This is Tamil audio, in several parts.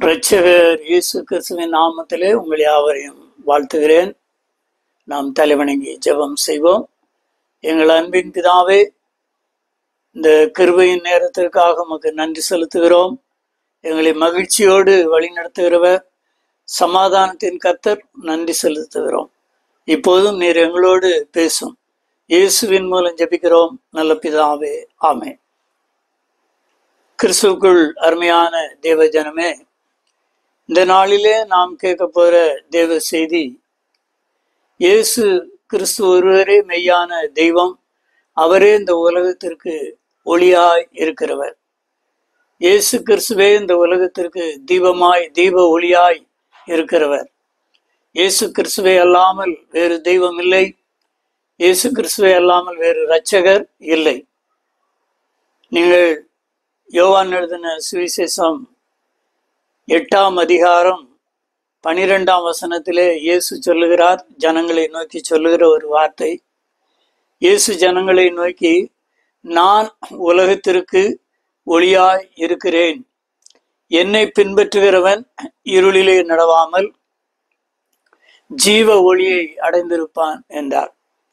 இரட்சகர் இயேசு கிறிஸ்துவின் நாமத்திலே உங்கள் யாவரையும் வாழ்த்துகிறேன் நாம் தலைவணங்கி ஜெபம் செய்வோம் எங்கள் அன்பின் பிதாவே இந்த கிருபையின் நேரத்திற்காக உமக்கு நன்றி செலுத்துகிறோம் எங்களை மகிழ்ச்சியோடு வழிநடத்துகிறவர் சமாதானத்தின் கத்தர் நன்றி செலுத்துகிறோம் இப்போதும் நீர் எங்களோடு பேசும் இயேசுவின் மூலம் ஜெபிக்கிறோம் நல்ல பிதாவே ஆமே கிறிஸ்துவுக்குள் அருமையான தேவ ஜனமே இந்த நாளிலே நாம் கேட்க போற தேவ செய்தி இயேசு கிறிஸ்து ஒருவரே மெய்யான தெய்வம் அவரே இந்த உலகத்திற்கு ஒளியாய் இருக்கிறவர் இயேசு கிறிஸ்துவே இந்த உலகத்திற்கு தீபமாய் தீப ஒளியாய் இருக்கிறவர் இயேசு கிறிஸ்துவை அல்லாமல் வேறு தெய்வம் இல்லை இயேசு கிறிஸ்துவை அல்லாமல் வேறு இரட்சகர் இல்லை நீங்கள் யோவான் எழுதின சுவிசேஷம் எட்டாம் அதிகாரம் பனிரெண்டாம் வசனத்திலே இயேசு சொல்லுகிறார் ஜனங்களை நோக்கி சொல்லுகிற ஒரு வார்த்தை இயேசு ஜனங்களை நோக்கி நான் உலகத்திற்கு ஒளியாய் இருக்கிறேன் என்னை பின்பற்றுகிறவன் இருளிலே நடவாமல் ஜீவ ஒளியை அடைந்திருப்பான் என்றார்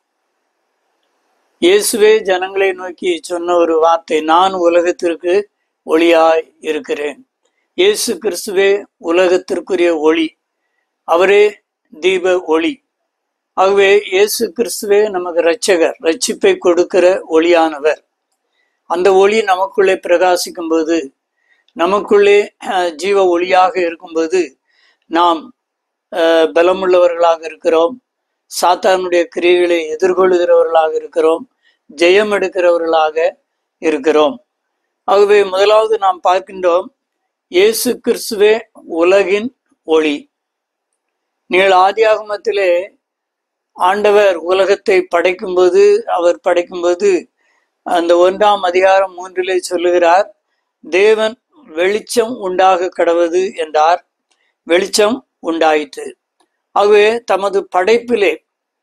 இயேசுவே ஜனங்களை நோக்கி சொன்ன ஒரு வார்த்தை நான் உலகத்திற்கு ஒளியாய் இருக்கிறேன் இயேசு கிறிஸ்துவே உலகத்திற்குரிய ஒளி அவரே தீப ஒளி ஆகவே இயேசு கிறிஸ்துவே நமக்கு இரட்சகர் ரட்சிப்பை கொடுக்கிற ஒளியானவர் அந்த ஒளி நமக்குள்ளே பிரகாசிக்கும் போது நமக்குள்ளே அஹ், ஜீவ ஒளியாக இருக்கும்போது நாம் அஹ், பலமுள்ளவர்களாக இருக்கிறோம் சாத்தானுடைய கிரியைகளை எதிர்கொள்கிறவர்களாக இருக்கிறோம் ஜெயம் எடுக்கிறவர்களாக இருக்கிறோம் ஆகவே முதலாவது நாம் பார்க்கின்றோம் இயேசு கிறிஸ்துவே உலகின் ஒளி நீங்கள் ஆதியாகமத்திலே ஆண்டவர் உலகத்தை படைக்கும்போது அவர் படைக்கும்போது அந்த ஒன்றாம் அதிகாரம் மூன்றிலே சொல்லுகிறார் தேவன் வெளிச்சம் உண்டாக கடவது என்றார் வெளிச்சம் உண்டாயிற்று ஆகவே தமது படைப்பிலே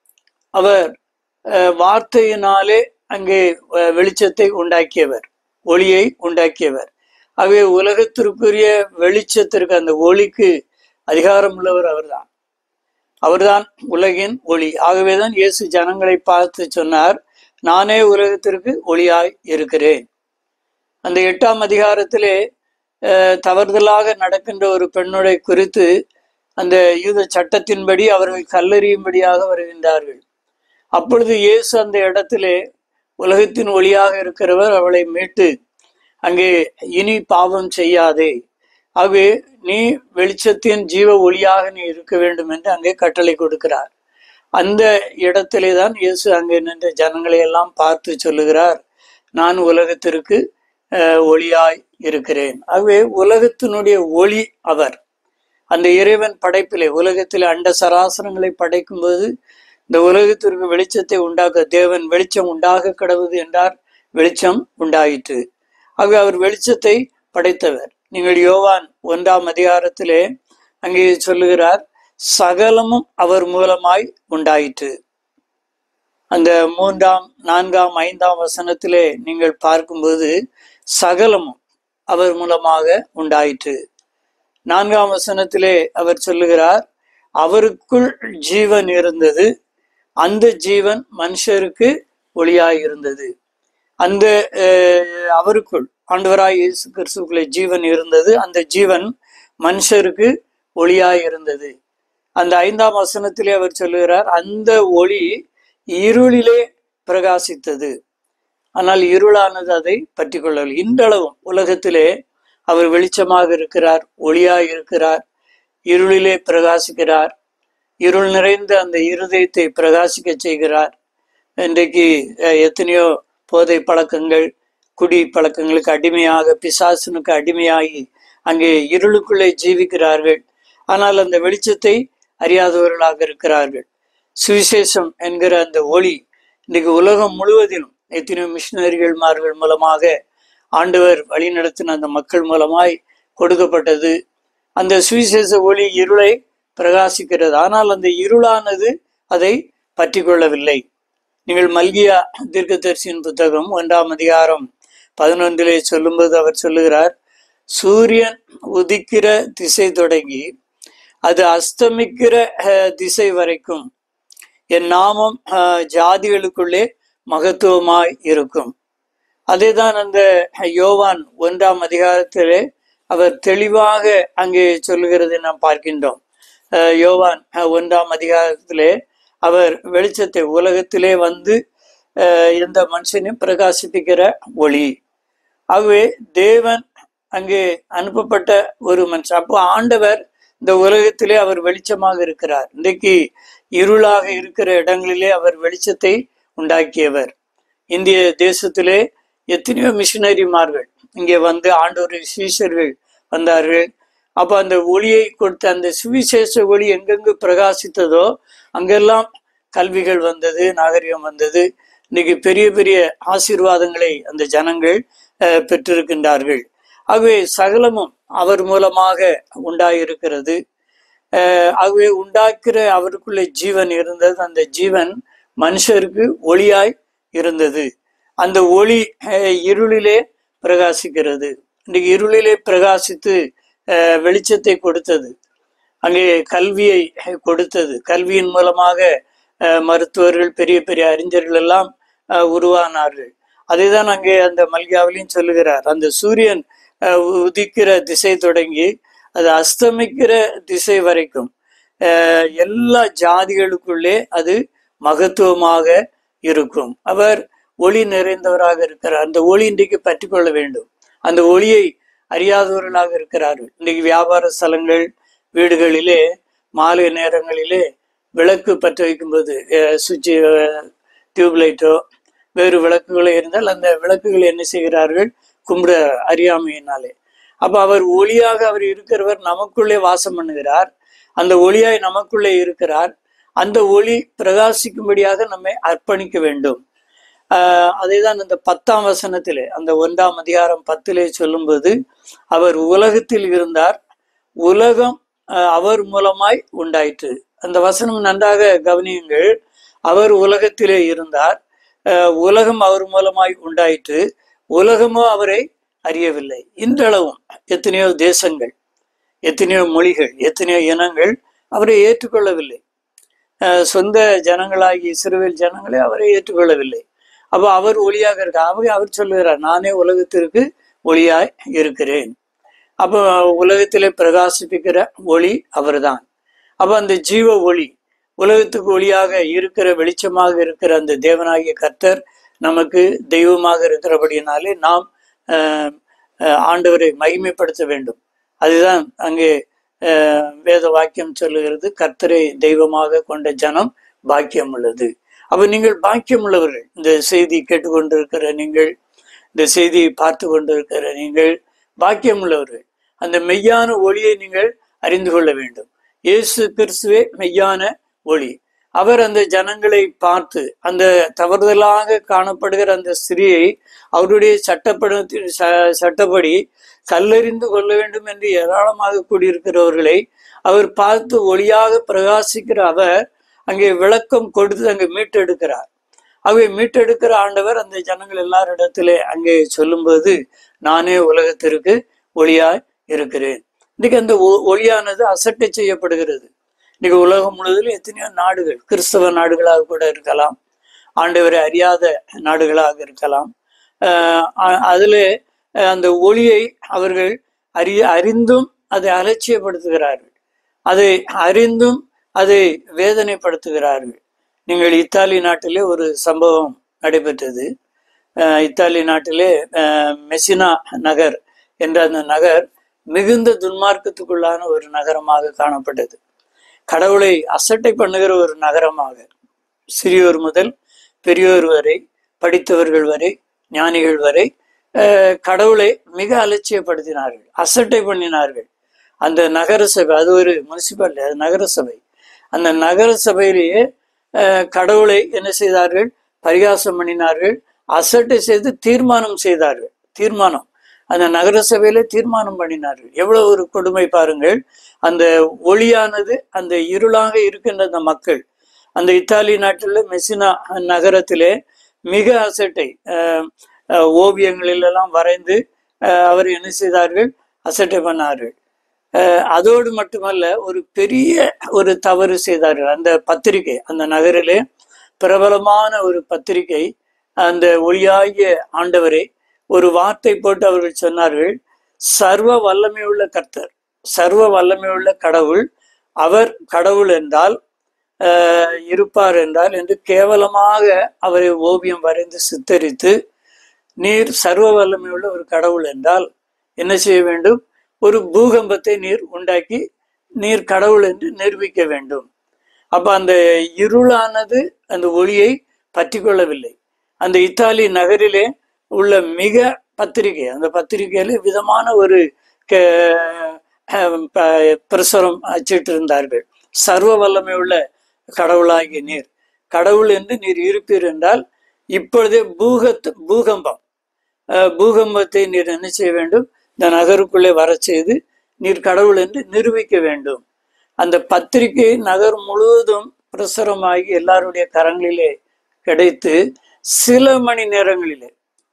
அவர் அஹ், வார்த்தையினாலே அங்கே அஹ், வெளிச்சத்தை உண்டாக்கியவர் ஒளியை உண்டாக்கியவர் ஆகவே உலகத்திற்குரிய வெளிச்சத்திற்கு அந்த ஒளிக்கு அதிகாரம் உள்ளவர் அவர்தான் அவர்தான் உலகின் ஒளி ஆகவேதான் இயேசு ஜனங்களை பார்த்து சொன்னார் நானே உலகத்திற்கு ஒளியாய் இருக்கிறேன் அந்த எட்டாம் அதிகாரத்திலே அஹ், தவறுதலாக நடக்கின்ற ஒரு பெண்ணுடைய குறித்து அந்த யூத சட்டத்தின்படி அவர்கள் கல்லறியும்படியாக வருகின்றார்கள் அப்பொழுது இயேசு அந்த இடத்திலே உலகத்தின் ஒளியாக இருக்கிறவர் அவளை மீட்டு அங்கே இனி பாவம் செய்யாதே ஆகவே நீ வெளிச்சத்தின் ஜீவ ஒளியாக நீ இருக்க வேண்டும் என்று அங்கே கட்டளை கொடுக்கிறார் அந்த இடத்திலே தான் இயேசு அங்கே நின்ற ஜனங்களை எல்லாம் பார்த்து சொல்லுகிறார் நான் உலகத்திற்கு அஹ், ஒளியாய் இருக்கிறேன் ஆகவே உலகத்தினுடைய ஒளி அவர் அந்த இறைவன் படைப்பிலே உலகத்திலே அண்ட சராசரங்களை படைக்கும்போது இந்த உலகத்திற்கு வெளிச்சத்தை உண்டாக்க தேவன் வெளிச்சம் உண்டாக கடவுது என்றார் வெளிச்சம் உண்டாயிற்று ஆகவே அவர் வெளிச்சத்தை படைத்தவர் நீங்கள் யோவான் ஒன்றாம் அதிகாரத்திலே அங்கே சொல்லுகிறார் சகலமும் அவர் மூலமாய் உண்டாயிற்று அந்த மூன்றாம் நான்காம் ஐந்தாம் வசனத்திலே நீங்கள் பார்க்கும்போது சகலமும் அவர் மூலமாக உண்டாயிற்று நான்காம் வசனத்திலே அவர் சொல்லுகிறார் அவருக்குள் ஜீவன் இருந்தது அந்த ஜீவன் மனுஷருக்கு ஒளியாய் இருந்தது அந்த அஹ், அவருக்குள் ஆண்டவராய் இயேசு கிறிஸ்துக்குள்ளே ஜீவன் இருந்தது அந்த ஜீவன் மனுஷருக்கு ஒளியாய் இருந்தது அந்த ஐந்தாம் வசனத்திலே அவர் சொல்லுகிறார் அந்த ஒளி இருளிலே பிரகாசித்தது ஆனால் இருளானது அதை பற்றி கொள்ளவில்லை இன்றளவும் உலகத்திலே அவர் வெளிச்சமாக இருக்கிறார் ஒளியாய் இருக்கிறார் இருளிலே பிரகாசிக்கிறார் இருள் நிறைந்த அந்த இருதயத்தை பிரகாசிக்க செய்கிறார் இன்றைக்கு அஹ், எத்தனையோ போதை பழக்கங்கள் குடி பழக்கங்களுக்கு அடிமையாக பிசாசனுக்கு அடிமையாகி அங்கே இருளுக்குள்ளே ஜீவிக்கிறார்கள் ஆனால் அந்த வெளிச்சத்தை அறியாதவர்களாக இருக்கிறார்கள் சுவிசேஷம் என்கிற அந்த ஒளி இன்றைக்கு உலகம் முழுவதிலும் எத்தனையோ மிஷினரிகள்மார்கள் மூலமாக ஆண்டவர் வழிநடத்தின அந்த மக்கள் மூலமாய் கொடுக்கப்பட்டது அந்த சுவிசேஷ ஒளி இருளை பிரகாசிக்கிறது ஆனால் அந்த இருளானது அதை பற்றி கொள்ளவில்லை நீங்கள் மல்கியா தீர்க்கதரிசியின் புத்தகம் ஒன்றாம் அதிகாரம் பதினொன்றிலே சொல்லும்போது அவர் சொல்லுகிறார் சூரியன் உதிக்கிற திசை தொடங்கி அது அஸ்தமிக்கிற அஹ், திசை வரைக்கும் என் நாமம் அஹ், ஜாதிகளுக்குள்ளே மகத்துவமாய் இருக்கும் அதேதான் அந்த யோவான் ஒன்றாம் அதிகாரத்திலே அவர் தெளிவாக அங்கே சொல்லுகிறதை நாம் பார்க்கின்றோம் அஹ், யோவான் அஹ், ஒன்றாம் அதிகாரத்திலே அவர் வெளிச்சத்தை உலகத்திலே வந்து அஹ், எந்த மனுஷனையும் பிரகாசிப்பிக்கிற ஒளி ஆகவே தேவன் அங்கே அனுப்பப்பட்ட ஒரு மனுஷன் அப்போ ஆண்டவர் இந்த உலகத்திலே அவர் வெளிச்சமாக இருக்கிறார் இன்றைக்கு இருளாக இருக்கிற இடங்களிலே அவர் வெளிச்சத்தை உண்டாக்கியவர் இந்திய தேசத்திலே எத்தனையோ மிஷினரிமார்கள் இங்கே வந்து ஆண்டவர் சீஷர்கள் வந்தார்கள் அப்ப அந்த ஒளியை கொடுத்த அந்த சுவிசேஷ ஒளி எங்கெங்கு பிரகாசித்ததோ அங்கெல்லாம் கல்விகள் வந்தது நாகரிகம் வந்தது இன்னைக்கு பெரிய பெரிய ஆசீர்வாதங்களை அந்த ஜனங்கள் அஹ், பெற்றிருக்கின்றார்கள் ஆகவே சகலமும் அவர் மூலமாக உண்டாயிருக்கிறது அஹ், ஆகவே உண்டாக்குற அவருக்குள்ள ஜீவன் இருந்தது அந்த ஜீவன் மனுஷருக்கு ஒளியாய் இருந்தது அந்த ஒளி அஹ், இருளிலே பிரகாசிக்கிறது இன்னைக்கு இருளிலே பிரகாசித்து அஹ், வெளிச்சத்தை கொடுத்தது அங்கே கல்வியை அஹ், கொடுத்தது கல்வியின் மூலமாக அஹ், மருத்துவர்கள் பெரிய பெரிய அறிஞர்கள் எல்லாம் அஹ், உருவானார்கள் அதைதான் அங்கே அந்த மல்கியாவிலையும் சொல்லுகிறார் அந்த சூரியன் அஹ், உதிக்கிற திசை தொடங்கி அது அஸ்தமிக்கிற திசை வரைக்கும் அஹ், எல்லா ஜாதிகளுக்குள்ளே அது மகத்துவமாக இருக்கும் அவர் ஒளி நிறைந்தவராக இருக்கிறார் அந்த ஒளி இன்றைக்கு பற்றிக்கொள்ள வேண்டும் அந்த ஒளியை அறியாதவர்களாக இருக்கிறார்கள் இன்றைக்கு வியாபார ஸ்தலங்கள் வீடுகளிலே மாலை நேரங்களிலே விளக்கு பற்ற வைக்கும்போது சுவிட்சு டியூப்லைட்டோ வேறு விளக்குகளோ இருந்தால் அந்த விளக்குகளை என்ன செய்கிறார்கள் கும்பிட அறியாமையினாலே அப்ப அவர் ஒளியாக அவர் இருக்கிறவர் நமக்குள்ளே வாசம் பண்ணுகிறார் அந்த ஒளியாய் நமக்குள்ளே இருக்கிறார் அந்த ஒளி பிரகாசிக்கும்படியாக நம்மை அர்ப்பணிக்க வேண்டும் ஆஹ் அதைதான் அந்த பத்தாம் வசனத்திலே அந்த ஒன்றாம் அதிகாரம் பத்திலே சொல்லும்போது அவர் உலகத்தில் இருந்தார் உலகம் ஆஹ் அவர் மூலமாய் உண்டாயிற்று அந்த வசனம் நன்றாக கவனியுங்கள் அவர் உலகத்திலே இருந்தார் ஆஹ் உலகம் அவர் மூலமாய் உண்டாயிற்று உலகமோ அவரை அறியவில்லை இன்றளவும் எத்தனையோ தேசங்கள் எத்தனையோ மொழிகள் எத்தனையோ இனங்கள் அவரை ஏற்றுக்கொள்ளவில்லை அஹ் சொந்த ஜனங்களாகிய இஸ்ரவேல் ஜனங்களே அவரை ஏற்றுக்கொள்ளவில்லை அப்போ அவர் ஒளியாக இருக்க அவங்க அவர் சொல்லுகிறார் நானே உலகத்திற்கு ஒளியாய் இருக்கிறேன் அப்போ உலகத்திலே பிரகாசிப்பிக்கிற ஒளி அவர்தான் அப்போ அந்த ஜீவ ஒளி உலகத்துக்கு ஒளியாக இருக்கிற வெளிச்சமாக இருக்கிற அந்த தேவனாகிய கர்த்தர் நமக்கு தெய்வமாக இருக்கிறபடினாலே நாம் அஹ், அஹ், ஆண்டவரை மகிமைப்படுத்த வேண்டும் அதுதான் அங்கே அஹ், வேத வாக்கியம் சொல்லுகிறது கர்த்தரை தெய்வமாக கொண்ட ஜனம் பாக்கியம் உள்ளது அப்ப நீங்கள் பாக்கியம் உள்ளவர்கள் இந்த செய்தி கேட்டுக்கொண்டிருக்கிற நீங்கள் இந்த செய்தியை பார்த்து கொண்டிருக்கிற நீங்கள் பாக்கியம் உள்ளவர்கள் அந்த மெய்யான ஒளியை நீங்கள் அறிந்து கொள்ள வேண்டும் இயேசு கிறிஸ்துவே மெய்யான ஒளி அவர் அந்த ஜனங்களை பார்த்து அந்த தவறுதலாக காணப்படுகிற அந்த ஸ்திரியை அவருடைய சட்டப்படத்தின் ச- சட்டப்படி கல்லறிந்து கொள்ள வேண்டும் என்று ஏராளமாக கூடியிருக்கிறவர்களை அவர் பார்த்து ஒளியாக பிரகாசிக்கிற அவர் அங்கே விளக்கம் கொடுத்து அங்கே மீட்டெடுக்கிறார் ஆகவே மீட்டெடுக்கிற ஆண்டவர் அந்த ஜனங்கள் எல்லாரிடத்திலே அங்கே சொல்லும்போது நானே உலகத்திற்கு ஒளியாய் இருக்கிறேன் இன்னைக்கு அந்த ஒ- ஒளியானது அசட்டை செய்யப்படுகிறது இன்னைக்கு உலகம் முழுவதிலும் எத்தனையோ நாடுகள் கிறிஸ்தவ நாடுகளாக கூட இருக்கலாம் ஆண்டவரை அறியாத நாடுகளாக இருக்கலாம் ஆஹ் அ- அதிலே அஹ் அந்த ஒளியை அவர்கள் அறிய அறிந்தும் அதை அலட்சியப்படுத்துகிறார்கள் அதை அறிந்தும் அதை வேதனைப்படுத்துகிறார்கள் நீங்கள் இத்தாலி நாட்டிலே ஒரு சம்பவம் நடைபெற்றது அஹ் இத்தாலி நாட்டிலே அஹ் மெசினா நகர் என்ற அந்த நகர் மிகுந்த துன்மார்க்கத்துக்குள்ளான ஒரு நகரமாக காணப்பட்டது கடவுளை அசட்டை பண்ணுகிற ஒரு நகரமாக சிறியோர் முதல் பெரியோர் வரை படித்தவர்கள் வரை ஞானிகள் வரை அஹ், கடவுளை மிக அலட்சியப்படுத்தினார்கள் அசட்டை பண்ணினார்கள் அந்த நகர சபை அது ஒரு முனிசிபாலிட்டி அது நகர சபை அந்த நகர சபையிலேயே அஹ், கடவுளை என்ன செய்தார்கள் பரிகாசம் பண்ணினார்கள் அசட்டை செய்து தீர்மானம் செய்தார்கள் தீர்மானம் அந்த நகர சபையில தீர்மானம் பண்ணினார்கள் எவ்வளவு ஒரு கொடுமை பாருங்கள் அந்த ஒளியானது அந்த இருளாக இருக்கின்ற அந்த மக்கள் அந்த இத்தாலி நாட்டில் மெசினா நகரத்திலே மிக அசட்டை அஹ், அஹ், ஓவியங்களிலெல்லாம் வரைந்து அஹ், அவர் என்ன செய்தார்கள் அசட்டை பண்ணார்கள் அஹ் அதோடு மட்டுமல்ல ஒரு பெரிய ஒரு தவறு செய்தார்கள் அந்த பத்திரிகை அந்த நகரிலே பிரபலமான ஒரு பத்திரிகை அந்த ஒளியாகிய ஆண்டவரை ஒரு வார்த்தை போட்டு அவர்கள் சொன்னார்கள் சர்வ வல்லமையுள்ள கர்த்தர் சர்வ வல்லமையுள்ள கடவுள் அவர் கடவுள் என்றால் ஆஹ், இருப்பார் என்றால் என்று கேவலமாக அவரை ஓவியம் வரைந்து சித்தரித்து நீர் சர்வ வல்லமையுள்ள ஒரு கடவுள் என்றால் என்ன செய்ய வேண்டும் ஒரு பூகம்பத்தை நீர் உண்டாக்கி நீர் கடவுள் என்று நிரூபிக்க வேண்டும் அப்ப அந்த இருளானது அந்த ஒளியை பற்றி கொள்ளவில்லை அந்த இத்தாலி நகரிலே உள்ள மிக பத்திரிகை அந்த பத்திரிகையில விதமான ஒரு க- அஹ் ப- பிரசுரம் அச்சிட்டு இருந்தார்கள் சர்வ வல்லமை உள்ள கடவுளாகிய நீர் கடவுள் என்று நீர் இருப்பீர் என்றால் இப்பொழுதே பூகத் பூகம்பம் அஹ் பூகம்பத்தை நீர் என்ன செய்ய வேண்டும் இந்த நகருக்குள்ளே வரச் செய்து நீர் கடவுள் என்று நிரூபிக்க வேண்டும் அந்த பத்திரிகை நகர் முழுவதும் பிரசுரமாகி எல்லாருடைய கரங்களிலே கிடைத்து சில மணி நேரங்களிலே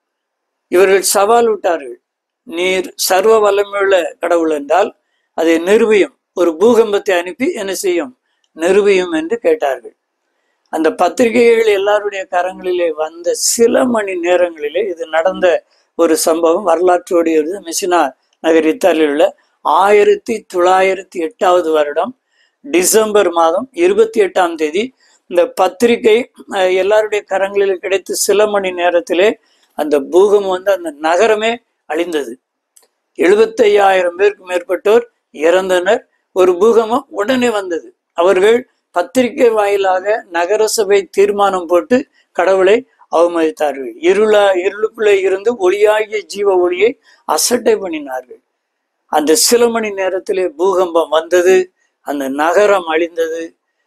இவர்கள் சவால் விட்டார்கள் நீர் சர்வ வல்லமையுள்ள கடவுள் என்றால் அதை நிரூபியும் ஒரு பூகம்பத்தை அனுப்பி என்ன செய்யும் நிரூபியும் என்று கேட்டார்கள் அந்த பத்திரிகைகள் எல்லாருடைய கரங்களிலே வந்த சில மணி நேரங்களிலே இது நடந்த ஒரு சம்பவம் வரலாற்றோடைய ஒரு மெசினா நகர் இத்தாலியில் உள்ள ஆயிரத்தி தொள்ளாயிரத்தி எட்டாவது வருடம் டிசம்பர் மாதம் இருபத்தி எட்டாம் தேதி இந்த பத்திரிகை அஹ், எல்லாருடைய கரங்களில் கிடைத்து சில மணி நேரத்திலே அந்த பூகம் வந்து அந்த நகரமே அழிந்தது எழுபத்தையாயிரம் பேருக்கு மேற்பட்டோர் இறந்தனர் ஒரு பூகம்பம் உடனே வந்தது அவர்கள் பத்திரிகை வாயிலாக நகரசபை தீர்மானம் போட்டு கடவுளை அவமதித்தார்கள் இருளா இருளுக்குள்ளே இருந்து ஒளியாகிய ஜீவ ஒளியை அசட்டை பண்ணினார்கள் அந்த சில மணி நேரத்திலே பூகம்பம் வந்தது அந்த நகரம் அழிந்தது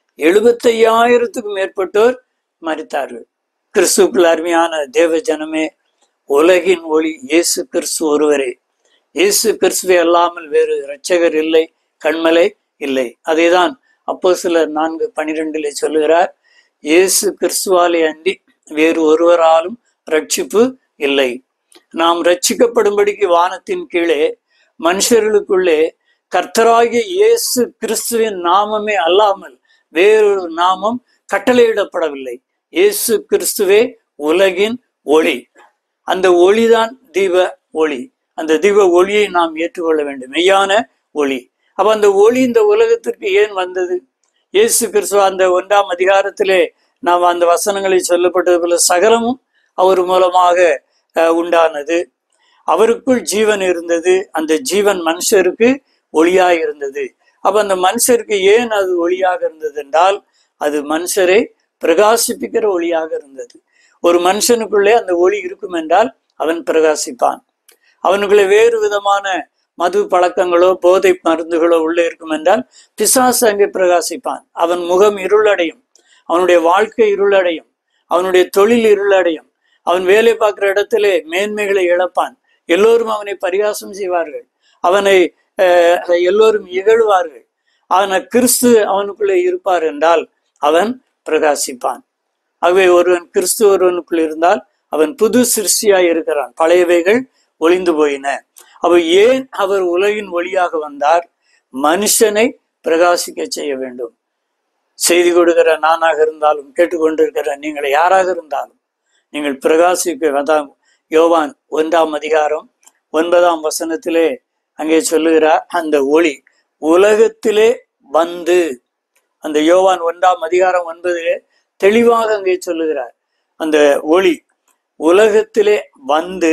எழுபத்தையாயிரத்துக்கும் மேற்பட்டோர் மறித்தார்கள் கிறிஸ்துக்குள் அருமையான தேவ ஜனமே உலகின் ஒளி இயேசு கிறிஸ்து ஒருவரே இயேசு கிறிஸ்துவை அல்லாமல் வேறு இரட்சகர் இல்லை கண்மலை இல்லை அதேதான் அப்போ சிலர் நான்கு பனிரெண்டிலே சொல்லுகிறார் இயேசு கிறிஸ்துவாலே அன்றி வேறு ஒருவராலும் ரட்சிப்பு இல்லை நாம் ரட்சிக்கப்படும்படிக்கு வானத்தின் கீழே மனுஷர்களுக்குள்ளே கர்த்தராகிய இயேசு கிறிஸ்துவின் நாமமே அல்லாமல் வேறொரு நாமம் கட்டளையிடப்படவில்லை இயேசு கிறிஸ்துவே உலகின் ஒளி அந்த ஒளிதான் தீப ஒளி அந்த தீப ஒளியை நாம் ஏற்றுக்கொள்ள வேண்டும் மெய்யான ஒளி அப்ப அந்த ஒளி இந்த உலகத்திற்கு ஏன் வந்தது இயேசு கிறிஸ்துவ அந்த ஒன்றாம் அதிகாரத்திலே நாம் அந்த வசனங்களில் சொல்லப்பட்டது போல சகலமும் அவர் மூலமாக அஹ், உண்டானது அவருக்குள் ஜீவன் இருந்தது அந்த ஜீவன் மனுஷருக்கு ஒளியாக இருந்தது அப்ப அந்த மனுஷருக்கு ஏன் அது ஒளியாக இருந்தது என்றால் அது மனுஷரை பிரகாசிப்பிக்கிற ஒளியாக இருந்தது ஒரு மனுஷனுக்குள்ளே அந்த ஒளி இருக்கும் என்றால் அவன் பிரகாசிப்பான் அவனுக்குள்ளே வேறு விதமான மது பழக்கங்களோ போதை மருந்துகளோ உள்ளே இருக்கும் என்றால் பிசாசு அங்கே பிரகாசிப்பான் அவன் முகம் இருளடையும் அவனுடைய வாழ்க்கை இருளடையும் அவனுடைய தொழில் இருளடையும் அவன் வேலை பார்க்கிற இடத்திலே மேன்மைகளை இழப்பான் எல்லோரும் அவனை பரிகாசம் செய்வார்கள் அவனை அஹ், எல்லோரும் இகழ்வார்கள் அவன கிறிஸ்து அவனுக்குள்ளே இருப்பார் என்றால் அவன் பிரகாசிப்பான் ஆகவே ஒருவன் கிறிஸ்து ஒருவனுக்குள் இருந்தால் அவன் புது சிருஷ்டியாய் இருக்கிறான் பழையவைகள் ஒளிந்து போயின அவ ஏன் அவர் உலகின் ஒளியாக வந்தார் மனுஷனை பிரகாசிக்க செய்ய வேண்டும் செய்தி கொடுக்கிற நானாக இருந்தாலும் கேட்டுக்கொண்டிருக்கிற நீங்கள் யாராக இருந்தாலும் நீங்கள் பிரகாசிக்க அதான் யோவான் ஒன்றாம் அதிகாரம் ஒன்பதாம் வசனத்திலே அங்கே சொல்லுகிறார் அந்த ஒளி உலகத்திலே வந்து அந்த யோவான் ஒன்றாம் அதிகாரம் ஒன்பதிலே தெளிவாக அங்கே சொல்லுகிறார் அந்த ஒளி உலகத்திலே வந்து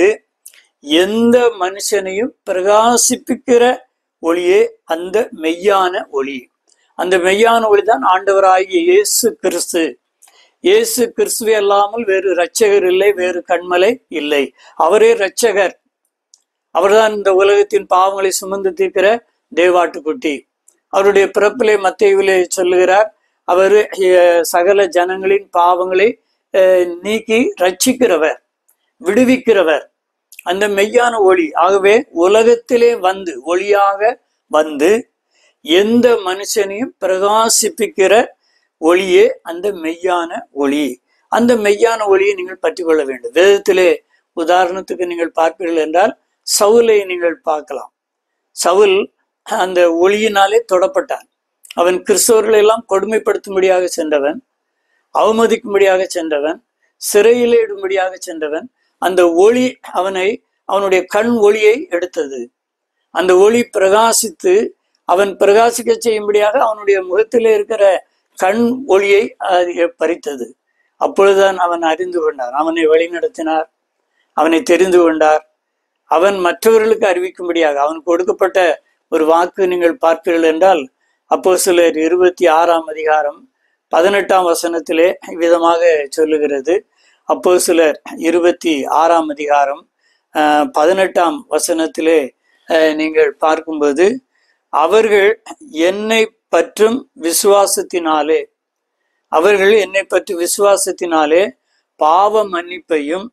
எந்த மனுஷனையும் பிரகாசிப்பிக்கிற ஒளியே அந்த மெய்யான ஒளி அந்த மெய்யான ஒளி தான் ஆண்டவராகிய இயேசு கிறிஸ்து இயேசு கிறிஸ்துவை அல்லாமல் வேறு இரட்சகர் இல்லை வேறு கண்மலை இல்லை அவரே இரட்சகர் அவர்தான் இந்த உலகத்தின் பாவங்களை சுமந்து தீர்க்கிற தேவாட்டுக்குட்டி அவருடைய பிறப்பிலே மத்தையிலே சொல்லுகிறார் அவர் அஹ், சகல ஜனங்களின் பாவங்களை அஹ், நீக்கி ரட்சிக்கிறவர் விடுவிக்கிறவர் அந்த மெய்யான ஒளி ஆகவே உலகத்திலே வந்து ஒளியாக வந்து எந்த மனுஷனையும் பிரகாசிப்பிக்கிற ஒளியே அந்த மெய்யான ஒளி அந்த மெய்யான ஒளியை நீங்கள் பற்றி கொள்ள வேண்டும் வேதத்திலே உதாரணத்துக்கு நீங்கள் பார்ப்பீர்கள் என்றால் சவுலை நீங்கள் பார்க்கலாம் சவுல் அந்த ஒளியினாலே தொடப்பட்டான் அவன் கிறிஸ்தவர்களை எல்லாம் கொடுமைப்படுத்தும்படியாக சென்றவன் அவமதிக்கும்படியாக சென்றவன் சிறையிலே இடும்படியாக சென்றவன் அந்த ஒளி அவனை அவனுடைய கண் ஒளியை எடுத்தது அந்த ஒளி பிரகாசித்து அவன் பிரகாசிக்க செய்யும்படியாக அவனுடைய முகத்திலே இருக்கிற கண் ஒளியை அது பறித்தது அப்பொழுதுதான் அவன் அறிந்து கொண்டார் அவனை வழிநடத்தினார் அவனை தெரிந்து கொண்டார் அவன் மற்றவர்களுக்கு அறிவிக்கும்படியாக அவனுக்கு கொடுக்கப்பட்ட ஒரு வாக்கு நீங்கள் பார்ப்பீர்கள் என்றால் அப்போ சிலர் இருபத்தி ஆறாம் அதிகாரம் பதினெட்டாம் வசனத்திலே விதமாக சொல்லுகிறது அப்போ சிலர் இருபத்தி ஆறாம் அதிகாரம் அஹ், பதினெட்டாம் வசனத்திலே அஹ், நீங்கள் பார்க்கும்போது அவர்கள் என்னை பற்றும் விசுவாசத்தினாலே அவர்கள் என்னை பற்றி விசுவாசத்தினாலே பாவ மன்னிப்பையும்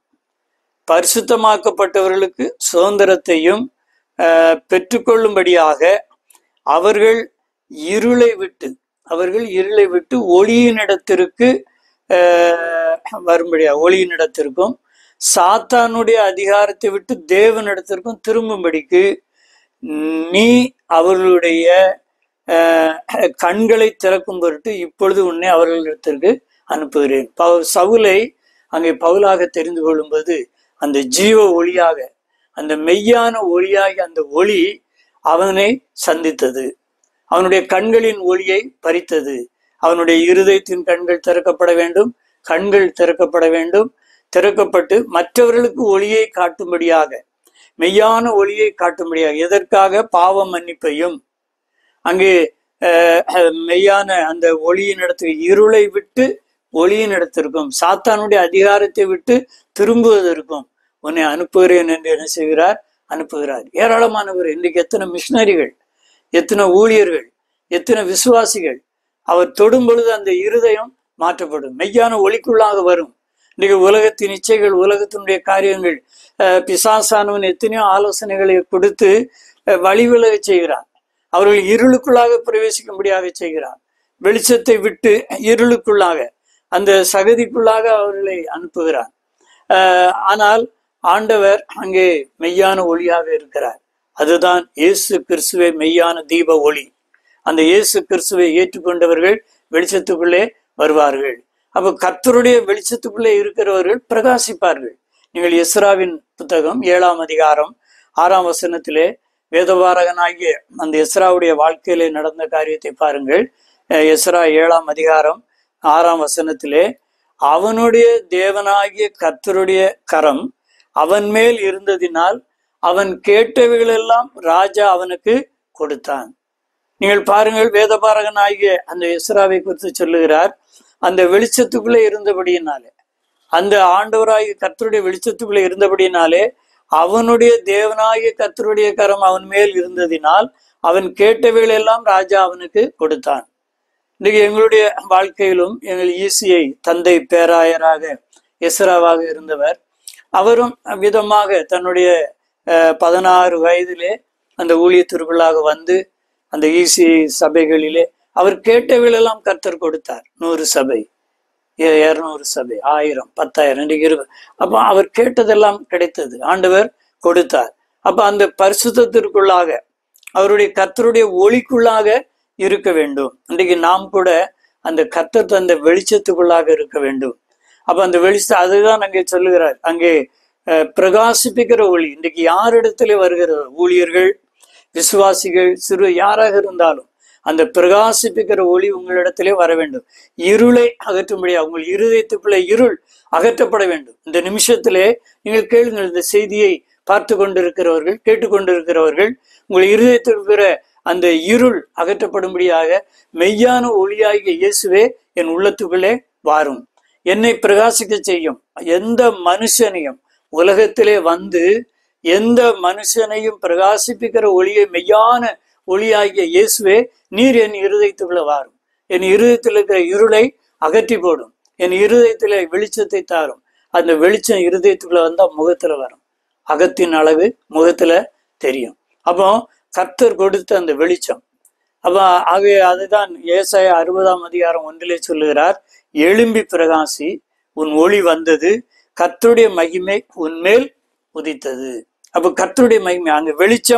பரிசுத்தமாக்கப்பட்டவர்களுக்கு சுதந்திரத்தையும் அஹ், பெற்றுக்கொள்ளும்படியாக அவர்கள் இருளை விட்டு அவர்கள் இருளை விட்டு ஒளியினிடத்திற்கு அஹ், வரும்படியா ஒளியினிடத்திற்கும் சாத்தானுடைய அதிகாரத்தை விட்டு தேவனிடத்திற்கும் திரும்பும்படிக்கு நீ அவர்களுடைய அஹ், கண்களை திறக்கும் பொருட்டு இப்பொழுது உன்னை அவர்களிடத்திற்கு அனுப்புகிறேன் பவு- சவுலை அங்கே பவுலாக தெரிந்து கொள்ளும்போது அந்த ஜீவ ஒளியாக அந்த மெய்யான ஒளியாகி அந்த ஒளி அவனை சந்தித்தது அவனுடைய கண்களின் ஒளியை பறித்தது அவனுடைய இருதயத்தின் கண்கள் திறக்கப்பட வேண்டும் கண்கள் திறக்கப்பட வேண்டும் திறக்கப்பட்டு மற்றவர்களுக்கு ஒளியை காட்டும்படியாக மெய்யான ஒளியை காட்டும்படியாக எதற்காக பாவ மன்னிப்பையும் அங்கே அஹ், அஹ், மெய்யான அந்த ஒளியின் இடத்துக்கு இருளை விட்டு ஒளியின் இடத்திற்கும் சாத்தானுடைய அதிகாரத்தை விட்டு திரும்புவதற்கும் உன்னை அனுப்புகிறேன் என்று என்ன செய்கிறார் அனுப்புகிறார் ஏராளமானவர் இன்றைக்கு எத்தனை மிஷினரிகள் எத்தனை ஊழியர்கள் எத்தனை விசுவாசிகள் அவர் தொடும் பொழுது அந்த இருதயம் மாற்றப்படும் மெய்யான ஒளிக்குள்ளாக வரும் இன்றைக்கு உலகத்தின் இச்சைகள் உலகத்தினுடைய காரியங்கள் அஹ், பிசாசானவன் எத்தனையோ ஆலோசனைகளை கொடுத்து அஹ், வழிவிலக செய்கிறார் அவர்கள் இருளுக்குள்ளாக பிரவேசிக்கும்படியாக செய்கிறார் வெளிச்சத்தை விட்டு இருளுக்குள்ளாக அந்த சகதிக்குள்ளாக அவர்களை அனுப்புகிறார் அஹ், ஆனால் ஆண்டவர் அங்கே மெய்யான ஒளியாக இருக்கிறார் அதுதான் இயேசு கிறிஸ்துவே மெய்யான தீப ஒளி அந்த இயேசு கிறிஸ்துவை ஏற்றுக்கொண்டவர்கள் வெளிச்சத்துக்குள்ளே வருவார்கள் அப்போ கர்த்தருடைய வெளிச்சத்துக்குள்ளே இருக்கிறவர்கள் பிரகாசிப்பார்கள் நீங்கள் எஸ்ராவின் புத்தகம் ஏழாம் அதிகாரம் ஆறாம் வசனத்திலே வேதபாரகனாகிய அந்த எஸ்ராவுடைய வாழ்க்கையிலே நடந்த காரியத்தை பாருங்கள் அஹ் எஸ்ரா ஏழாம் அதிகாரம் ஆறாம் வசனத்திலே அவனுடைய தேவனாகிய கர்த்தருடைய கரம் அவன் மேல் இருந்ததினால் அவன் கேட்டவைகளெல்லாம் ராஜா அவனுக்கு கொடுத்தான் நீங்கள் பாருங்கள் வேதபாரகன் ஆகிய அந்த எஸ்ராவை குறித்து சொல்லுகிறார் அந்த வெளிச்சத்துக்குள்ளே இருந்தபடியினாலே அந்த ஆண்டவராகிய கர்த்தருடைய வெளிச்சத்துக்குள்ளே இருந்தபடியினாலே அவனுடைய தேவனாகிய கர்த்தருடைய கரம் அவன் மேல் இருந்ததினால் அவன் கேட்டவைகளெல்லாம் ராஜா அவனுக்கு கொடுத்தான் இன்னைக்கு எங்களுடைய வாழ்க்கையிலும் எங்கள் ஈசியை தந்தை பேராயராக எஸ்ராவாக இருந்தவர் அவரும் விதமாக தன்னுடைய அஹ், பதினாறு வயதிலே அந்த ஊழியத்திற்குள்ளாக வந்து அந்த ஈசி சபைகளிலே அவர் கேட்டவைகளெல்லாம் கர்த்தர் கொடுத்தார் நூறு சபை இ- இருநூறு சபை ஆயிரம் பத்தாயிரம் இன்றைக்கு இருபது அப்போ அவர் கேட்டதெல்லாம் கிடைத்தது ஆண்டவர் கொடுத்தார் அப்ப அந்த பரிசுத்தத்திற்குள்ளாக அவருடைய கர்த்தருடைய ஒளிக்குள்ளாக இருக்க வேண்டும் இன்றைக்கு நாம் கூட அந்த கர்த்தர் தந்த வெளிச்சத்துக்குள்ளாக இருக்க வேண்டும் அப்ப அந்த வெளிச்சம் அதுதான் அங்கே சொல்லுகிறார் அங்கே அஹ், பிரகாசிப்பிக்கிற ஒளி இன்றைக்கு யாரிடத்துல வருகிறது ஊழியர்கள் விசுவாசிகள் சிறு யாராக இருந்தாலும் அந்த பிரகாசிப்பிக்கிற ஒளி உங்களிடத்திலே வர வேண்டும் இருளை அகற்றும்படியாக உங்கள் இருதயத்துக்குள்ள இருள் அகற்றப்பட வேண்டும் இந்த நிமிஷத்திலே நீங்கள் கேளுங்கள் இந்த செய்தியை பார்த்து கொண்டிருக்கிறவர்கள் கேட்டுக்கொண்டிருக்கிறவர்கள் உங்கள் இருதயத்தில் இருக்கிற அந்த இருள் அகற்றப்படும்படியாக மெய்யான ஒளியாகிய இயேசுவே என் உள்ளத்துக்குள்ளே வாரும் என்னை பிரகாசிக்க செய்யும் எந்த மனுஷனையும் உலகத்திலே வந்து எந்த மனுஷனையும் பிரகாசிப்பிக்கிற ஒளியை மெய்யான ஒளியாகிய இயேசுவே நீர் என் இருதயத்துக்குள்ள வாரும் என் இருதயத்தில் இருக்கிற இருளை அகற்றி போடும் என் இருதயத்திலே வெளிச்சத்தை தாரும் அந்த வெளிச்சம் இருதயத்துக்குள்ள வந்தா முகத்துல வரும் அகத்தின் அளவு முகத்துல தெரியும் அப்போ கர்த்தர் கொடுத்த அந்த வெளிச்சம் அப்ப ஆகவே அதுதான் ஏசாய அறுபதாம் அதிகாரம் ஒன்றிலே சொல்லுகிறார் எழும்பி பிரகாசி உன் ஒளி வந்தது கர்த்தருடைய மகிமை உன்மேல் உதித்தது அப்ப கர்த்தருடைய மகிமை அங்க வெளிச்சம்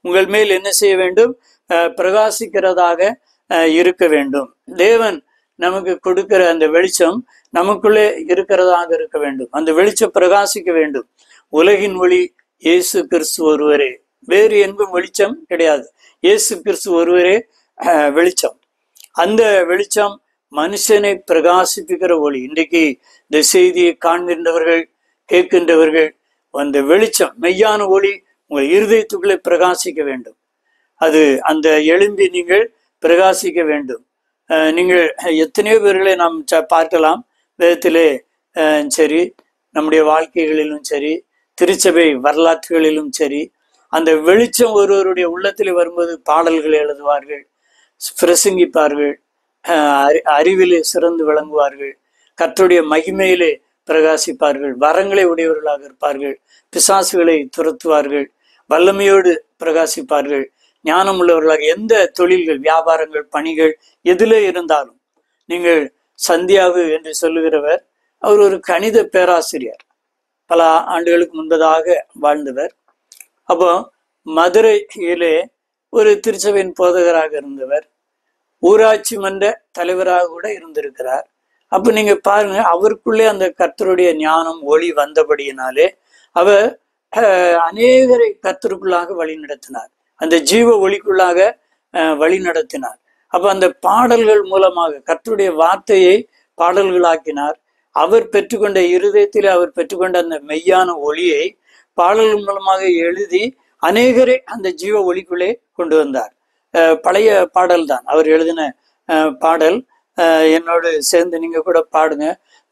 உங்கள் மேல் என்ன செய்ய வேண்டும் அஹ், பிரகாசிக்கிறதாக அஹ், இருக்க வேண்டும் தேவன் நமக்கு கொடுக்கிற அந்த வெளிச்சம் நமக்குள்ளே இருக்கிறதாக இருக்க வேண்டும் அந்த வெளிச்சம் பிரகாசிக்க வேண்டும் உலகின் ஒளி இயேசு கிறிஸ்து ஒருவரே வேறு எங்கும் வெளிச்சம் கிடையாது இயேசு கிறிஸ்து ஒருவரே அஹ், வெளிச்சம் அந்த வெளிச்சம் மனுஷனை பிரகாசிப்பிக்கிற ஒளி இன்றைக்கு இந்த செய்தியை காண்கின்றவர்கள் கேட்கின்றவர்கள் அந்த வெளிச்சம் மெய்யான ஒளி உங்கள் இருதயத்துக்குள்ளே பிரகாசிக்க வேண்டும் அது அந்த எழும்பி நீங்கள் பிரகாசிக்க வேண்டும் அஹ் நீங்கள் எத்தனையோ பேர்களை நாம் ச- பார்க்கலாம் வேதத்திலே அஹ், சரி நம்முடைய வாழ்க்கைகளிலும் சரி திருச்சபை வரலாற்றுகளிலும் சரி அந்த வெளிச்சம் ஒருவருடைய உள்ளத்திலே வரும்போது பாடல்களை எழுதுவார்கள் பிரசங்கிப்பார்கள் அஹ், அறி- அறிவிலே சிறந்து விளங்குவார்கள் கர்த்தருடைய மகிமையிலே பிரகாசிப்பார்கள் வரங்களை உடையவர்களாக இருப்பார்கள் பிசாசுகளை துரத்துவார்கள் வல்லமையோடு பிரகாசிப்பார்கள் ஞானம் உள்ளவர்களாக எந்த தொழில்கள் வியாபாரங்கள் பணிகள் எதிலே இருந்தாலும் நீங்கள் சந்தியாவு என்று சொல்லுகிறவர் அவர் ஒரு கணித பேராசிரியர் பல ஆண்டுகளுக்கு முன்பதாக வாழ்ந்தவர் அப்போ மதுரையிலே ஒரு திருச்சபையின் போதகராக இருந்தவர் ஊராட்சி மன்ற தலைவராக கூட இருந்திருக்கிறார் அப்ப நீங்க பாருங்க அவருக்குள்ளே அந்த கர்த்தருடைய ஞானம் ஒளி வந்தபடியினாலே அவர் அஹ், அநேகரை கர்த்தருக்குள்ளாக வழி நடத்தினார் அந்த ஜீவ ஒளிக்குள்ளாக அஹ், வழி நடத்தினார் அப்ப அந்த பாடல்கள் மூலமாக கர்த்தருடைய வார்த்தையை பாடல்களாக்கினார் அவர் பெற்றுக்கொண்ட இருதயத்திலே அவர் பெற்றுக்கொண்ட அந்த மெய்யான ஒளியை பாடல்கள் மூலமாக எழுதி அநேகரை அந்த ஜீவ ஒளிக்குள்ளே கொண்டு வந்தார் அஹ் பழைய பாடல் தான் அவர் எழுதின அஹ், பாடல் அஹ், என்னோடு சேர்ந்து நீங்க கூட பாடுங்க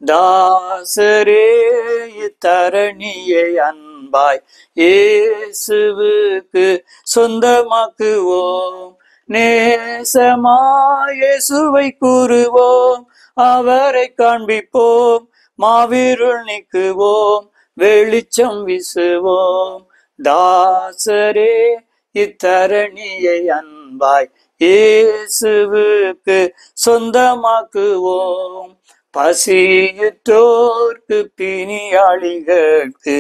தாசரே இத்தரணியை அன்பாய் இயேசுவுக்கு சொந்தமாக்குவோம் நேசமாய் இயேசுவை கூறுவோம் அவரை காண்பிப்போம் மாவீருள் நீக்குவோம் வெளிச்சம் வீசுவோம் தாசரே இத்தரணியை அன்பாய் இயேசுவுக்கு சொந்தமாக்குவோம் பசியுற்றோர்க்கு பிணியாளிகளுக்கு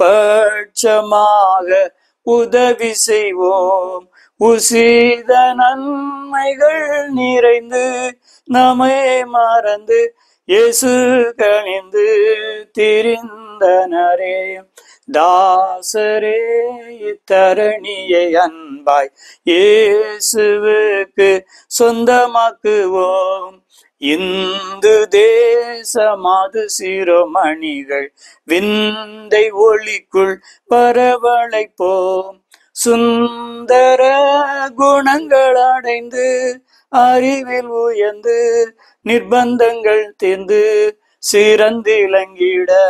பட்சமாக உதவி செய்வோம் உசித நன்மைகள் நிறைந்து நம்மை மறந்து இயேசு கணிந்து திரிந்தனரே தாசரே இத்தரணியை அன்பாய் இயேசுவுக்கு சொந்தமாக்குவோம் இந்து தேசமாது சிரோமணிகள் விந்தை ஒளிக்குள் பரவழைப்போம் சுந்தர குணங்கள் அடைந்து அறிவில் உயர்ந்து நிர்பந்தங்கள் தீர்ந்து சிறந்திலங்கிட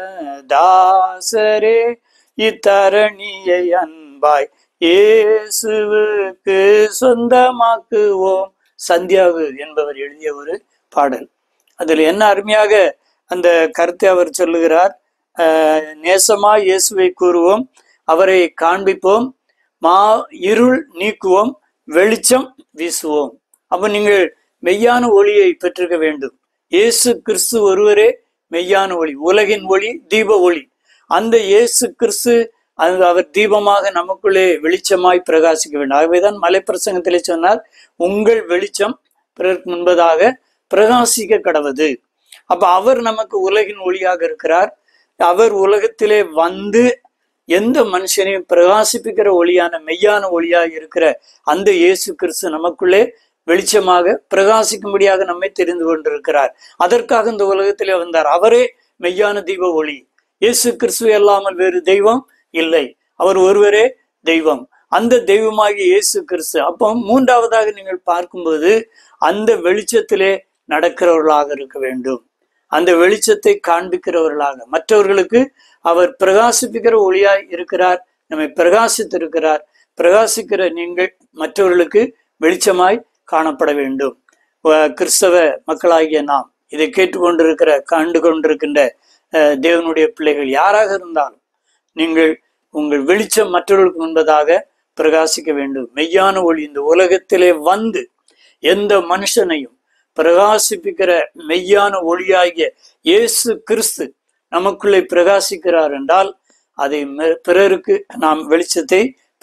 தாசரே இத்தரணியை அன்பாய் இயேசுவுக்கு சொந்தமாக்குவோம் சந்தியாவு என்பவர் எழுதிய ஒரு பாடல் அதில் என்ன அருமையாக அந்த கருத்தை அவர் சொல்லுகிறார் அஹ், நேசமாய் இயேசுவை கூறுவோம் அவரை காண்பிப்போம் மா இருள் நீக்குவோம் வெளிச்சம் வீசுவோம் அப்ப நீங்கள் மெய்யான ஒளியை பெற்றிருக்க வேண்டும் இயேசு கிறிஸ்து ஒருவரே மெய்யான ஒளி உலகின் ஒளி தீப ஒளி அந்த இயேசு கிறிஸ்து அந்த அவர் தீபமாக நமக்குள்ளே வெளிச்சமாய் பிரகாசிக்க வேண்டும் ஆகவேதான் மலை பிரசங்கத்திலே சொன்னார் உங்கள் வெளிச்சம் பிறருக்கு முன்பதாக பிரகாசிக்க கடவது அப்ப அவர் நமக்கு உலகின் ஒளியாக இருக்கிறார் அவர் உலகத்திலே வந்து எந்த மனுஷனையும் பிரகாசிப்பிக்கிற ஒளியான மெய்யான ஒளியாக இருக்கிற அந்த இயேசு கிறிஸ்து நமக்குள்ளே வெளிச்சமாக பிரகாசிக்கும்படியாக நம்மை தெரிந்து கொண்டிருக்கிறார் அதற்காக இந்த உலகத்திலே வந்தார் அவரே மெய்யான தீப ஒளி இயேசு கிறிஸ்து அல்லாமல் வேறு தெய்வம் இல்லை அவர் ஒருவரே தெய்வம் அந்த தெய்வமாகிய இயேசு கிறிஸ்து அப்போ மூன்றாவதாக நீங்கள் பார்க்கும்போது அந்த வெளிச்சத்திலே நடக்கிறவர்களாக இருக்க வேண்டும் அந்த வெளிச்சத்தை காண்பிக்கிறவர்களாக மற்றவர்களுக்கு அவர் பிரகாசிப்பிக்கிற ஒளியாய் இருக்கிறார் நம்மை பிரகாசித்திருக்கிறார் பிரகாசிக்கிற நீங்கள் மற்றவர்களுக்கு வெளிச்சமாய் காணப்பட வேண்டும் அஹ் கிறிஸ்தவ மக்களாகிய நாம் இதை கேட்டுக்கொண்டிருக்கிற கண்டு கொண்டிருக்கின்ற அஹ் தேவனுடைய பிள்ளைகள் யாராக இருந்தாலும் நீங்கள் உங்கள் வெளிச்சம் மற்றவர்களுக்கு முன்பதாக பிரகாசிக்க வேண்டும் மெய்யான ஒளி இந்த உலகத்திலே வந்து எந்த மனுஷனையும் பிரகாசிப்பிக்கிற மெய்யான ஒளியாகிய இயேசு கிறிஸ்து நமக்குள்ளே பிரகாசிக்கிறார் என்றால் அதை மெ- பிறருக்கு நாம் வெளிச்சத்தை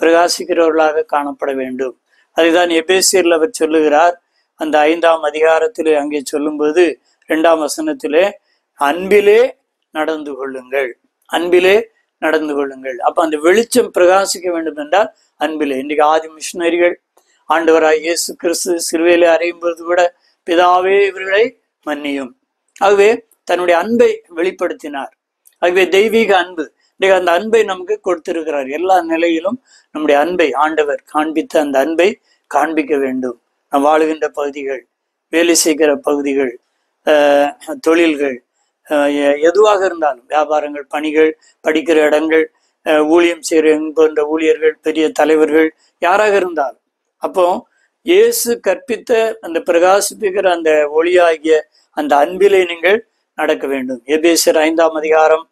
பிரகாசிக்கிறவர்களாக காணப்பட வேண்டும் அதுதான் எபேசியர்ல அவர் சொல்லுகிறார் அந்த ஐந்தாம் அதிகாரத்திலே அங்கே சொல்லும்போது இரண்டாம் வசனத்திலே அன்பிலே நடந்து கொள்ளுங்கள் அன்பிலே நடந்து கொள்ளுங்கள் அப்ப அந்த வெளிச்சம் பிரகாசிக்க வேண்டும் என்றால் அன்பிலே இன்னைக்கு ஆதி மிஷினரிகள் ஆண்டவராய் இயேசு கிறிஸ்து சிலுவையிலே அறையும் போது கூட பிதாவே இவர்களை மன்னியும் ஆகவே தன்னுடைய அன்பை வெளிப்படுத்தினார் ஆகவே தெய்வீக அன்பு இன்னைக்கு அந்த அன்பை நமக்கு கொடுத்திருக்கிறார் எல்லா நிலையிலும் நம்முடைய அன்பை ஆண்டவர் காண்பித்த அந்த அன்பை காண்பிக்க வேண்டும் நாம் வாழுகின்ற பகுதிகள் வேலை செய்கிற பகுதிகள் ஆஹ், தொழில்கள் ஆஹ், எ- எதுவாக இருந்தாலும் வியாபாரங்கள் பணிகள் படிக்கிற இடங்கள் ஆஹ், ஊழியம் செய்கிற போன்ற ஊழியர்கள் பெரிய தலைவர்கள் யாராக இருந்தாலும் அப்போ இயேசு கற்பித்த அந்த பிரகாசிப்பிக்கிற அந்த ஒளியாகிய அந்த அன்பிலே நீங்கள் நடக்க வேண்டும் எபேசர் ஐந்தாம் அதிகாரம்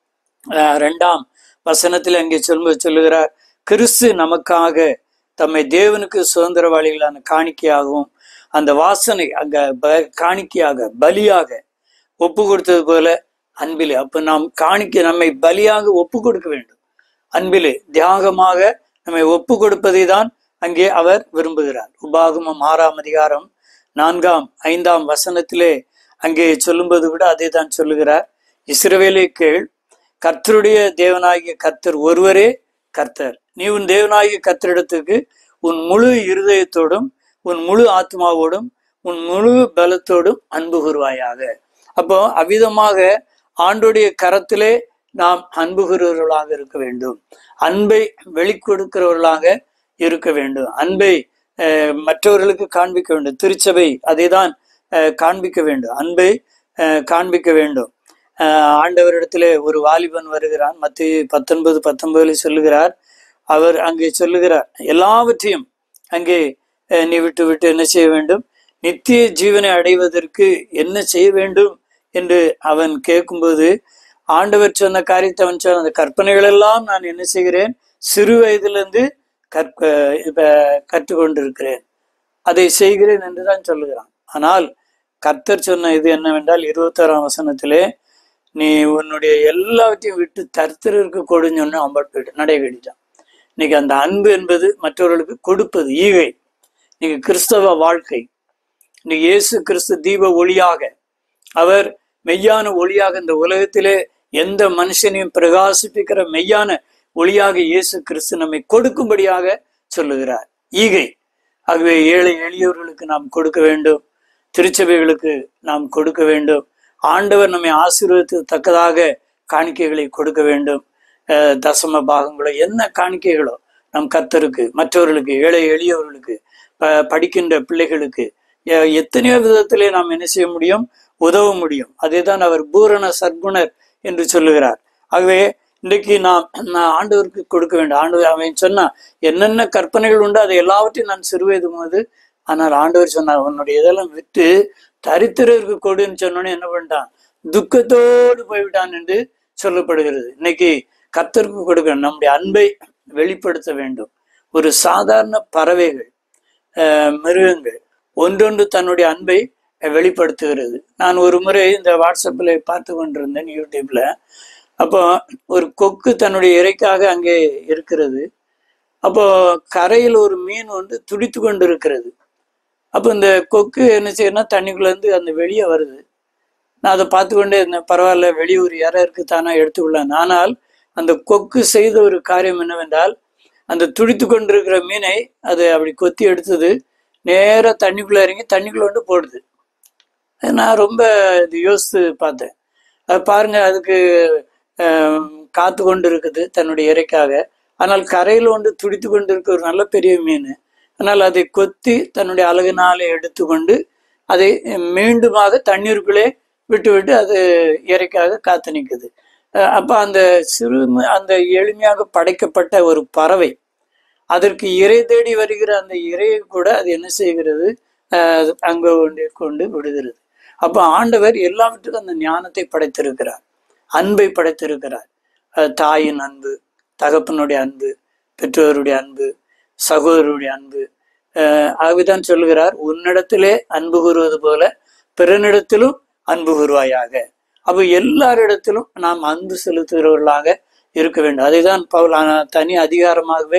ஆஹ், ரெண்டாம் வசனத்தில் அங்கே சொல்லும்போது சொல்லுகிறார் கிறிஸ்து நமக்காக தம்மை தேவனுக்கு சுதந்திரவாளிகளான காணிக்கையாகவும் அந்த வாசனை அங்க ப- காணிக்கையாக பலியாக ஒப்பு கொடுத்தது போல அன்பிலே அப்ப நாம் காணிக்கை நம்மை பலியாக ஒப்பு கொடுக்க வேண்டும் அன்பிலே தியாகமாக நம்மை ஒப்பு கொடுப்பதை தான் அங்கே அவர் விரும்புகிறார் உபாகமம் ஆறாம் அதிகாரம் நான்காம் ஐந்தாம் வசனத்திலே அங்கே சொல்லும்போது கூட அதை தான் சொல்லுகிறார் இஸ்ரவேலே கேள் கர்த்தருடைய தேவனாகிய கர்த்தர் ஒருவரே கர்த்தர் நீ உன் தேவனாகிய கர்த்தரிடத்துக்கு உன் முழு இருதயத்தோடும் உன் முழு ஆத்மாவோடும் உன் முழு பலத்தோடும் அன்பு கூறுவாயாக அப்போ அவ்விதமாக ஆண்டுடைய கரத்திலே நாம் அன்பு கூறுகிறவர்களாக இருக்க வேண்டும் அன்பை வெளிக்கொடுக்கிறவர்களாக இருக்க வேண்டும் அன்பை அஹ், மற்றவர்களுக்கு காண்பிக்க வேண்டும் திருச்சபை அதை தான் காண்பிக்க வேண்டும் அன்பை அஹ், காண்பிக்க வேண்டும் அஹ், ஆண்டவரிடத்திலே ஒரு வாலிபன் வருகிறான் மத்திய பத்தொன்பது பத்தொன்பதுல சொல்லுகிறார் அவர் அங்கே சொல்லுகிறார் எல்லாவற்றையும் அங்கே அஹ், நீ விட்டு விட்டு என்ன செய்ய வேண்டும் நித்திய ஜீவனை அடைவதற்கு என்ன செய்ய வேண்டும் என்று அவன் கேட்கும்போது ஆண்டவர் சொன்ன காரியத்தை அவன் சொன்ன அந்த கற்பனைகள் எல்லாம் நான் என்ன செய்கிறேன் சிறு வயதிலிருந்து கற்க இப்ப கற்றுக்கொண்டிருக்கிறேன் அதை செய்கிறேன் என்று தான் சொல்லுகிறான் ஆனால் கர்த்தர் சொன்ன இது என்னவென்றால் இருபத்தாறாம் வசனத்திலே நீ உன்னுடைய எல்லாவற்றையும் விட்டு தரித்திரருக்கு கொடுன்னு சொன்னு அம்பாட் போயிட்டு நடை கட்டிட்டான் இன்னைக்கு அந்த அன்பு என்பது மற்றவர்களுக்கு கொடுப்பது ஈகை இன்னைக்கு கிறிஸ்தவ வாழ்க்கை இன்னைக்கு இயேசு கிறிஸ்து தீப ஒளியாக அவர் மெய்யான ஒளியாக இந்த உலகத்திலே எந்த மனுஷனையும் பிரகாசிப்பிக்கிற மெய்யான ஒளியாக இயேசு கிறிஸ்து நம்மை கொடுக்கும்படியாக சொல்லுகிறார் ஈகை ஆகவே ஏழை எளியவர்களுக்கு நாம் கொடுக்க வேண்டும் திருச்சபைகளுக்கு நாம் கொடுக்க வேண்டும் ஆண்டவர் நம்மை ஆசீர்வதித்து தக்கதாக காணிக்கைகளை கொடுக்க வேண்டும் அஹ் தசம பாகங்களோ என்ன காணிக்கைகளோ நம் கர்த்தருக்கு மற்றவர்களுக்கு ஏழை எளியவர்களுக்கு ப- படிக்கின்ற பிள்ளைகளுக்கு எ- எத்தனையோ விதத்திலே நாம் என்ன செய்ய முடியும் உதவ முடியும் அதே தான் அவர் பூரண சர்க்குணர் என்று சொல்லுகிறார் ஆகவே இன்றைக்கு நாம் நான் ஆண்டவருக்கு கொடுக்க வேண்டும் ஆண்டவர் அவன் சொன்னா என்னென்ன கற்பனைகள் உண்டோ அதை எல்லாவற்றையும் நான் சிறுவயது போது ஆனால் ஆண்டவர் சொன்னார் உன்னுடைய இதெல்லாம் விட்டு தரித்திரருக்கு கொடுன்னு சொன்னோன்னே என்ன பண்ணிட்டான் துக்கத்தோடு போய்விட்டான் என்று சொல்லப்படுகிறது இன்னைக்கு கர்த்தருக்கு கொடுக்கணும் நம்முடைய அன்பை வெளிப்படுத்த வேண்டும் ஒரு சாதாரண பறவைகள் அஹ், மிருகங்கள் ஒன்றொன்று தன்னுடைய அன்பை வெளிப்படுத்துகிறது நான் ஒரு முறை இந்த வாட்ஸ்அப்பில் பார்த்து கொண்டிருந்தேன் யூடியூப்ல அப்போ ஒரு கொக்கு தன்னுடைய இறைக்காக அங்கே இருக்கிறது அப்போ கரையில் ஒரு மீன் வந்து துடித்து கொண்டு இருக்கிறது அப்போ இந்த கொக்கு என்ன செய்யணும்னா தண்ணிக்குள்ள இருந்து அந்த வெளியே வருது நான் அதை பார்த்து கொண்டே இருந்தேன் பரவாயில்ல வெளியூர் யாரா இருக்கு தானா எடுத்துக்கொள்ளேன் ஆனால் அந்த கொக்கு செய்த ஒரு காரியம் என்னவென்றால் அந்த துடித்து கொண்டிருக்கிற மீனை அது அப்படி கொத்தி எடுத்தது நேரா தண்ணிக்குள்ள இறங்கி தண்ணிக்குள்ள வந்து போடுது அது நான் ரொம்ப இது யோசித்து பார்த்தேன் அது பாருங்க அதுக்கு ஆம், காத்து கொண்டு இருக்குது தன்னுடைய இறைக்காக ஆனால் கரையில் வந்து துடித்து கொண்டு இருக்க ஒரு நல்ல பெரிய மீன் ஆனால் அதை கொத்தி தன்னுடைய அழகினாலே எடுத்துக்கொண்டு அதை மீண்டுமாக தண்ணீருக்குள்ளே விட்டு விட்டு அது இறைக்காக காத்து நிற்குது அஹ் அப்ப அந்த சிறு அந்த எளிமையாக படைக்கப்பட்ட ஒரு பறவை அதற்கு இறை தேடி வருகிற அந்த இறையை கூட அது என்ன செய்கிறது அஹ் அங்க கொண்டு கொண்டு விடுகிறது அப்ப ஆண்டவர் எல்லாவற்றுக்கும் அந்த ஞானத்தை படைத்திருக்கிறார் அன்பை படைத்திருக்கிறார் அஹ் தாயின் அன்பு தகப்பனுடைய அன்பு பெற்றோருடைய அன்பு சகோதரருடைய அன்பு அஹ் ஆகவேதான் சொல்லுகிறார் உன்னிடத்திலே அன்பு கூறுவது போல பிறனிடத்திலும் அன்பு கூறுவாயாக அப்ப எல்லாரிடத்திலும் நாம் அன்பு செலுத்துகிறவர்களாக இருக்க வேண்டும் அதைதான் பவுல் ஆ- தனி அதிகாரமாகவே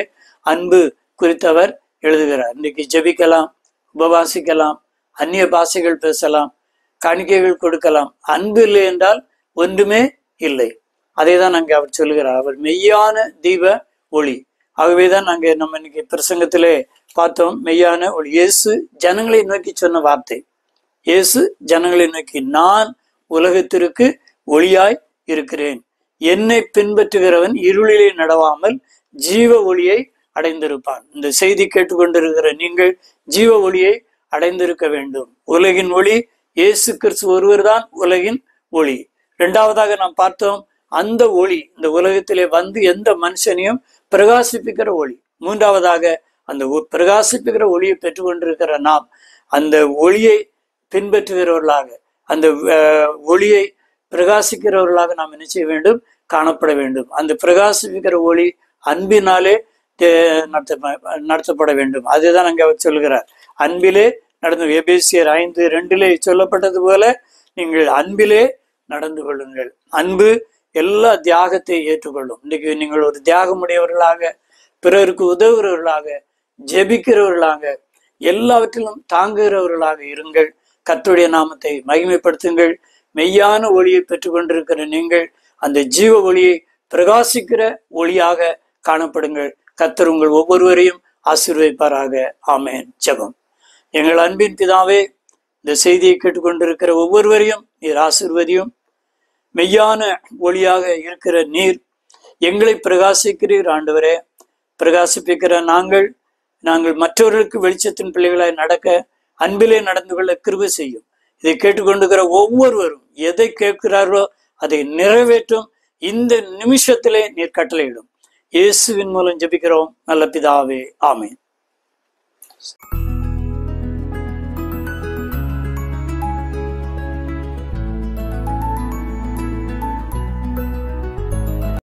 அன்பு குறித்தவர் எழுதுகிறார் இன்னைக்கு ஜெபிக்கலாம் உபவாசிக்கலாம் அந்நிய பாஷைகள் பேசலாம் காணிக்கைகள் கொடுக்கலாம் அன்பு இல்லை என்றால் ஒன்றுமே இல்லை அதை தான் அங்கே அவர் சொல்லுகிறார் அவர் மெய்யான தீப ஒளி ஆகவே தான் அங்கே நம்ம இன்னைக்கு பிரசங்கத்திலே பார்த்தோம் மெய்யான ஒளி இயேசு ஜனங்களை நோக்கி சொன்ன வார்த்தை இயேசு ஜனங்களை நோக்கி நான் உலகத்திற்கு ஒளியாய் இருக்கிறேன் என்னை பின்பற்றுகிறவன் இருளிலே நடவாமல் ஜீவ ஒளியை அடைந்திருப்பான் இந்த செய்தி கேட்டுக்கொண்டிருக்கிற நீங்கள் ஜீவ ஒளியை அடைந்திருக்க வேண்டும் உலகின் ஒளி இயேசு கிறிஸ்து ஒருவர்தான் உலகின் ஒளி இரண்டாவதாக நாம் பார்த்தோம் அந்த ஒளி இந்த உலகத்திலே வந்து எந்த மனுஷனையும் பிரகாசிப்பிக்கிற ஒளி மூன்றாவதாக அந்த ஒ- பிரகாசிப்பிக்கிற ஒளியை பெற்றுக்கொண்டிருக்கிற நாம் அந்த ஒளியை பின்பற்றுகிறவர்களாக அந்த அஹ், ஒளியை பிரகாசிக்கிறவர்களாக நாம் என்ன செய்ய வேண்டும் காணப்பட வேண்டும் அந்த பிரகாசிப்பிக்கிற ஒளி அன்பினாலே தே- நடத்த நடத்தப்பட வேண்டும் அதுதான் அங்கே அவர் சொல்கிறார் அன்பிலே நடந்து எபேசியர் ஐந்து ரெண்டிலே சொல்லப்பட்டது போல நீங்கள் அன்பிலே நடந்து கொள்ளுங்கள் அன்பு எல்லா தியாகத்தை ஏற்றுக்கொள்ளும் இன்னைக்கு நீங்கள் ஒரு தியாகமுடையவர்களாக பிறருக்கு உதவுகிறவர்களாக ஜெபிக்கிறவர்களாக எல்லாவற்றிலும் தாங்குகிறவர்களாக இருங்கள் கர்த்தருடைய நாமத்தை மகிமைப்படுத்துங்கள் மெய்யான ஒளியை பெற்றுக்கொண்டிருக்கிற நீங்கள் அந்த ஜீவ ஒளியை பிரகாசிக்கிற ஒளியாக காணப்படுங்கள் கர்த்தர் உங்கள் ஒவ்வொருவரையும் ஆசீர்வதிப்பாராக ஆமென் ஜெபம் எங்கள் அன்பின் பிதாவே இந்த செய்தியை கேட்டுக்கொண்டிருக்கிற ஒவ்வொருவரையும் நீர் ஆசீர்வதியும் மெய்யான ஒளியாக இருக்கிற நீர் எங்களை பிரகாசிக்கிறீர் ஆண்டவரே பிரகாசிப்பிக்கிற நாங்கள் நாங்கள் மற்றவர்களுக்கு வெளிச்சத்தின் பிள்ளைகளாய் நடக்க அன்பிலே நடந்து கொள்ள கிருபை செய்யும் இதை கேட்டுக்கொண்டிருக்கிற ஒவ்வொருவரும் எதை கேட்கிறார்களோ அதை நிறைவேற்றும் இந்த நிமிஷத்திலே நீர் கட்டளையிடும் இயேசுவின் மூலம் ஜெபிக்கிறோம் நல்ல பிதாவே ஆமென்